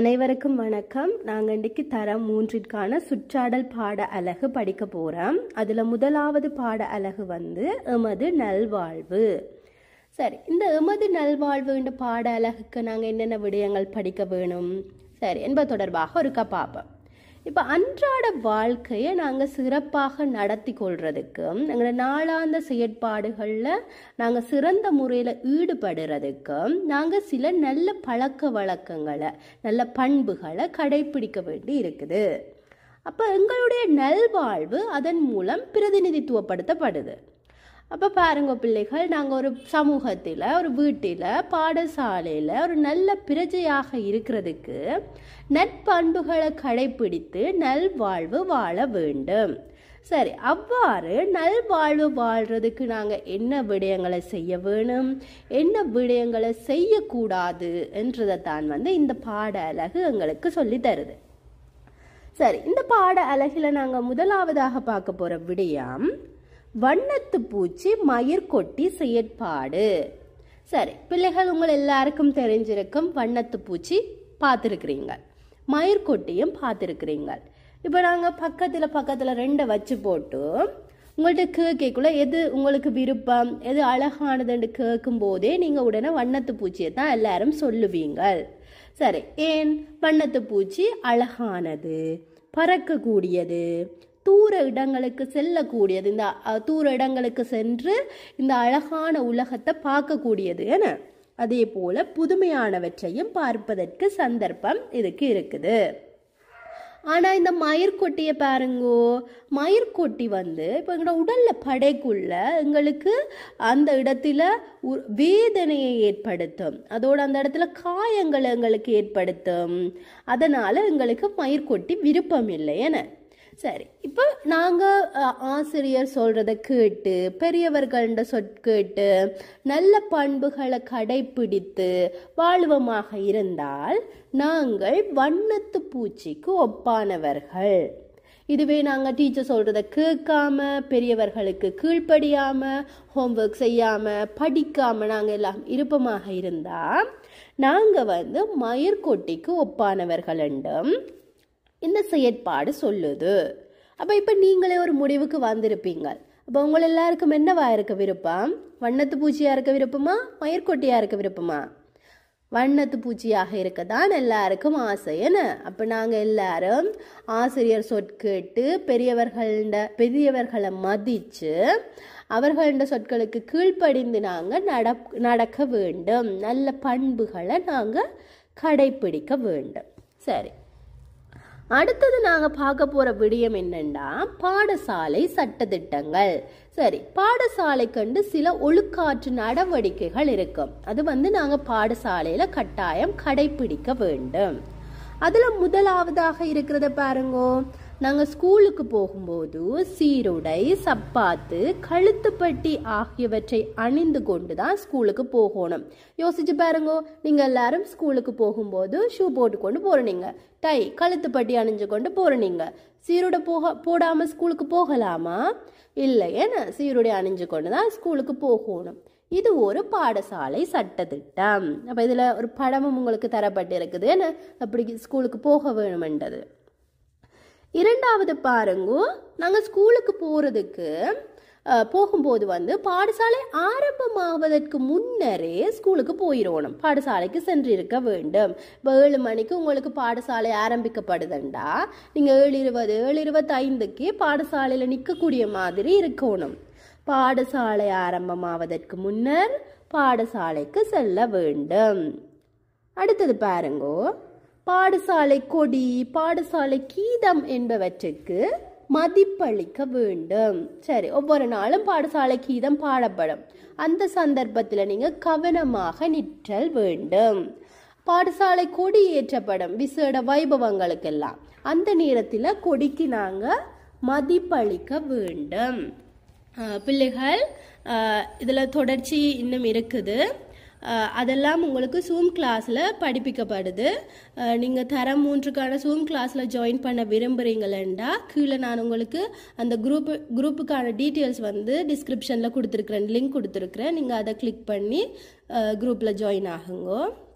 அனைவருக்கும் வணக்கம் நாங்கள் இன்றைக்கு தரம் மூன்றிற்கான சுற்றாடல் பாட அலகு படிக்க போகிறோம் அதில் முதலாவது பாட அலகு வந்து எமது நல்வாழ்வு சரி இந்த எமது நல்வாழ்வுன்ற பாட அலகுக்கு நாங்கள் என்னென்ன விடயங்கள் படிக்க வேணும் சரி என்பது தொடர்பாக ஒருக்கா பார்ப்போம் இப்போ அன்றாட வாழ்க்கையை நாங்கள் சிறப்பாக நடத்தி கொள்றதுக்கும் எங்களோட நாளாந்த செயற்பாடுகளில் நாங்கள் சிறந்த முறையில் ஈடுபடுறதுக்கும் நாங்கள் சில நல்ல பழக்க வழக்கங்களை நல்ல பண்புகளை கடைபிடிக்க வேண்டி இருக்குது அப்போ எங்களுடைய நல்வாழ்வு அதன் மூலம் பிரதிநிதித்துவப்படுத்தப்படுது அப்போ பாருங்க பிள்ளைகள் நாங்கள் ஒரு சமூகத்தில் ஒரு வீட்டில் பாடசாலையில் ஒரு நல்ல பிரஜையாக இருக்கிறதுக்கு நற்பண்புகளை கடைபிடித்து நல்வாழ்வு வாழ வேண்டும் சரி அவ்வாறு நல்வாழ்வு வாழ்றதுக்கு நாங்கள் என்ன விடயங்களை செய்ய வேணும் என்ன விடயங்களை செய்யக்கூடாது என்றதை தான் வந்து இந்த பாட அழகு எங்களுக்கு சொல்லி தருது சரி இந்த பாட அழகில் நாங்கள் முதலாவதாக பார்க்க போகிற விடயம் வண்ணத்து பூச்சி மயிர் கொட்டி செயற்பாடு சரி பிள்ளைகள் உங்கள் எல்லாருக்கும் தெரிஞ்சிருக்கும் வண்ணத்து பூச்சி பார்த்துருக்குறீங்க மயிர் கொட்டியும் பார்த்துருக்குறீங்க இப்போ நாங்கள் பக்கத்தில் பக்கத்தில் ரெண்டை வச்சு போட்டு உங்கள்கிட்ட கேட்கக்குள்ள எது உங்களுக்கு விருப்பம் எது அழகானதுன்னு கேட்கும் போதே நீங்கள் உடனே வண்ணத்து பூச்சியை தான் எல்லாரும் சொல்லுவீங்க சரி ஏன் வண்ணத்து பூச்சி அழகானது பறக்கக்கூடியது தூர இடங்களுக்கு செல்லக்கூடியது இந்த தூர இடங்களுக்கு சென்று இந்த அழகான உலகத்தை பார்க்கக்கூடியது என அதே போல புதுமையானவற்றையும் பார்ப்பதற்கு சந்தர்ப்பம் இதுக்கு இருக்குது ஆனால் இந்த மயிர்கொட்டியை பாருங்கோ மயிர்கொட்டி வந்து இப்போ எங்களோட உடலில் படைக்குள்ள எங்களுக்கு அந்த இடத்துல வேதனையை ஏற்படுத்தும் அதோட அந்த இடத்துல காயங்களை எங்களுக்கு ஏற்படுத்தும் அதனால் எங்களுக்கு மயிர்கொட்டி விருப்பம் இல்லை என சரி இப்போ நாங்கள் ஆசிரியர் சொல்கிறத கேட்டு பெரியவர்கள்ட சொற் கேட்டு நல்ல பண்புகளை கடைபிடித்து வாழ்வமாக இருந்தால் நாங்கள் வண்ணத்து பூச்சிக்கு ஒப்பானவர்கள் இதுவே நாங்கள் டீச்சர் சொல்கிறத கேட்காம பெரியவர்களுக்கு கீழ்ப்படியாமல் ஹோம்ஒர்க் செய்யாமல் படிக்காமல் நாங்கள் எல்லாம் இருப்பமாக இருந்தால் நாங்கள் வந்து மயிர்கொட்டிக்கு ஒப்பானவர்கள் என்றும் இந்த செயற்பாடு சொல்லுது அப்போ இப்போ நீங்களே ஒரு முடிவுக்கு வந்திருப்பீங்க அப்போ உங்கள் எல்லாருக்கும் என்னவா இருக்க விருப்பம் வண்ணத்து பூச்சியாக இருக்க விருப்பமா மயிர்கொட்டியாக இருக்க விருப்பமா வண்ணத்து பூச்சியாக இருக்க தான் எல்லாருக்கும் ஆசை என்ன அப்போ நாங்கள் எல்லாரும் ஆசிரியர் சொற்கேட்டு பெரியவர்கள பெரியவர்களை மதித்து அவர்கள சொற்களுக்கு கீழ்ப்படிந்து நாங்கள் நட நடக்க வேண்டும் நல்ல பண்புகளை நாங்கள் கடைபிடிக்க வேண்டும் சரி அடுத்தது நாங்கள் பார்க்க போகிற விடயம் என்னென்னா பாடசாலை சட்டத்திட்டங்கள் சரி பாடசாலை கண்டு சில ஒழுக்காற்று நடவடிக்கைகள் இருக்கும் அது வந்து நாங்கள் பாடசாலையில் கட்டாயம் கடைபிடிக்க வேண்டும் அதில் முதலாவதாக இருக்கிறத பாருங்கோ நாங்கள் ஸ்கூலுக்கு போகும்போது சீருடை சப்பாத்து கழுத்துப்பட்டி ஆகியவற்றை அணிந்து கொண்டு தான் ஸ்கூலுக்கு போகணும் யோசிச்சு பாருங்கோ நீங்கள் எல்லாரும் ஸ்கூலுக்கு போகும்போது ஷூ போட்டுக்கொண்டு போகிறீங்க டை கழுத்துப்பட்டி அணிஞ்சு கொண்டு போகிறீங்க சீருடை போக போடாமல் ஸ்கூலுக்கு போகலாமா இல்லை ஏன்னா சீருடை அணிஞ்சு கொண்டு தான் ஸ்கூலுக்கு போகணும் இது ஒரு பாடசாலை சட்டத்திட்டம் அப்போ இதில் ஒரு படமும் உங்களுக்கு தரப்பட்டிருக்குது என்ன அப்படி ஸ்கூலுக்கு போக வேணுமென்றது இரண்டாவது பாருங்க நாங்கள் ஸ்கூலுக்கு போகிறதுக்கு போகும்போது வந்து பாடசாலை ஆரம்பமாவதற்கு முன்னரே ஸ்கூலுக்கு போயிடணும் பாடசாலைக்கு சென்றிருக்க வேண்டும் இப்போ ஏழு மணிக்கு உங்களுக்கு பாடசாலை ஆரம்பிக்கப்படுதுண்டா நீங்கள் ஏழு இருபது ஏழு இருபத்தைந்துக்கே பாடசாலையில் நிற்கக்கூடிய மாதிரி இருக்கணும் பாடசாலை ஆரம்பமாவதற்கு முன்னர் பாடசாலைக்கு செல்ல வேண்டும் அடுத்தது பாருங்கோ பாடசாலை கொடி பாடசாலை கீதம் என்பவற்றுக்கு மதிப்பளிக்க வேண்டும் சரி ஒவ்வொரு நாளும் பாடசாலை கீதம் பாடப்படும் அந்த சந்தர்ப்பத்தில் நீங்கள் கவனமாக நிற்றல் வேண்டும் பாடசாலை கொடி ஏற்றப்படும் விசேட வைபவங்களுக்கெல்லாம் அந்த நேரத்தில் கொடிக்கு நாங்கள் மதிப்பளிக்க வேண்டும் பிள்ளைகள் இதில் தொடர்ச்சி இன்னும் இருக்குது அதெல்லாம் உங்களுக்கு சூம் கிளாஸில் படிப்பிக்கப்படுது நீங்கள் தரம் மூன்றுக்கான சூம் கிளாஸில் ஜாயின் பண்ண விரும்புகிறீங்களா கீழே நான் உங்களுக்கு அந்த குரூப் குரூப்புக்கான டீட்டெயில்ஸ் வந்து டிஸ்கிரிப்ஷனில் கொடுத்துருக்குறேன் லிங்க் கொடுத்துருக்குறேன் நீங்கள் அதை கிளிக் பண்ணி குரூப்பில் ஜாயின் ஆகுங்க